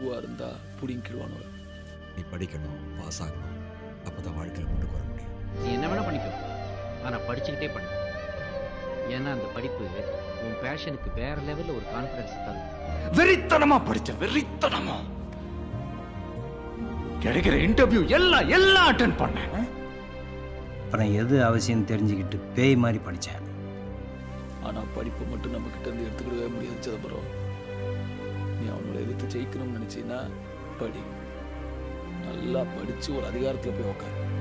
லகுவா இருந்தா புடிங்கிடுவானு நீ படிக்கணும் பாஸ் ஆகணும் அப்போ தான் வாழ்க்கையில் முன்னுக்கு வர முடியும் நீ என்ன வேணா பண்ணிக்கோ ஆனா படிச்சுக்கிட்டே பண்ணு ஏன்னா அந்த படிப்பு உன் பேஷனுக்கு வேற லெவல்ல ஒரு கான்ஃபிடன்ஸ் தரும் வெறித்தனமா படிச்ச வெறித்தனமா கிடைக்கிற இன்டர்வியூ எல்லாம் எல்லாம் அட்டன் பண்ணேன் அப்புறம் எது அவசியம் தெரிஞ்சுக்கிட்டு பேய் மாதிரி படித்தேன் ஆனா படிப்பை மட்டும் நம்ம கிட்ட இருந்து எடுத்துக்கிடவே முடியாது சிதம்பரம் நீ அவனோட எதிர்த்து ஜெயிக்கணும்னு நினைச்சீன்னா படி நல்லா படிச்சு ஒரு அதிகாரத்துல போய் உட்காரு